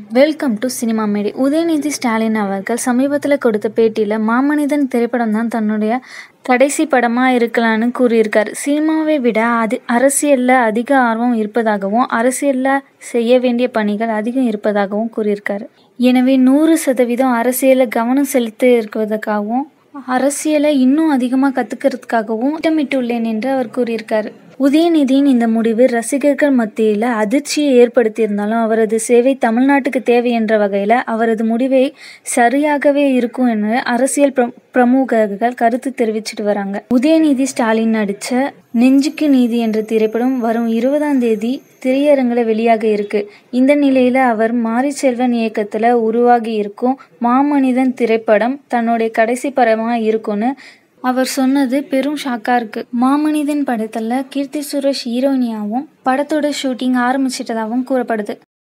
welcome to cinema மேடை உதயநிதி ஸ்டாலின் அவர்கள் சமீபத்தில் கொடுத்த பேட்டியில் மாமனிதன் திரைப்படம் தான் தன்னுடைய கடைசி படமாக இருக்கலான்னு கூறியிருக்கார் சினிமாவை விட அது அரசியலில் அதிக ஆர்வம் இருப்பதாகவும் அரசியலில் செய்ய வேண்டிய பணிகள் அதிகம் இருப்பதாகவும் கூறியிருக்காரு எனவே நூறு சதவீதம் அரசியலில் கவனம் செலுத்தி இருக்கிறதுக்காகவும் அரசியலை இன்னும் அதிகமாக கற்றுக்கிறதுக்காகவும் திட்டமிட்டுள்ளேன் என்று அவர் கூறியிருக்காரு உதயநிதியின் இந்த முடிவு ரசிகர்கள் மத்தியில் அதிர்ச்சியை ஏற்படுத்தியிருந்தாலும் அவரது சேவை தமிழ்நாட்டுக்கு தேவை என்ற வகையில் அவரது முடிவை சரியாகவே இருக்கும் என அரசியல் பிர பிரமுகர்கள் கருத்து தெரிவிச்சிட்டு வராங்க உதயநிதி ஸ்டாலின் நடித்த நெஞ்சுக்கு நீதி என்ற திரைப்படம் வரும் இருபதாம் தேதி திரையரங்கில் வெளியாக இருக்கு இந்த நிலையில் அவர் மாரி செல்வன் இயக்கத்தில் உருவாகி இருக்கும் மாமனிதன் திரைப்படம் தன்னுடைய கடைசி படமாக இருக்கும்னு அவர் சொன்னது பெரும் ஷாக்காக இருக்குது மாமனிதன் படத்தில் கீர்த்தி சுரேஷ் ஹீரோயினியாகவும் படத்தோட ஷூட்டிங் ஆரம்பிச்சிட்டதாகவும் கூறப்படுது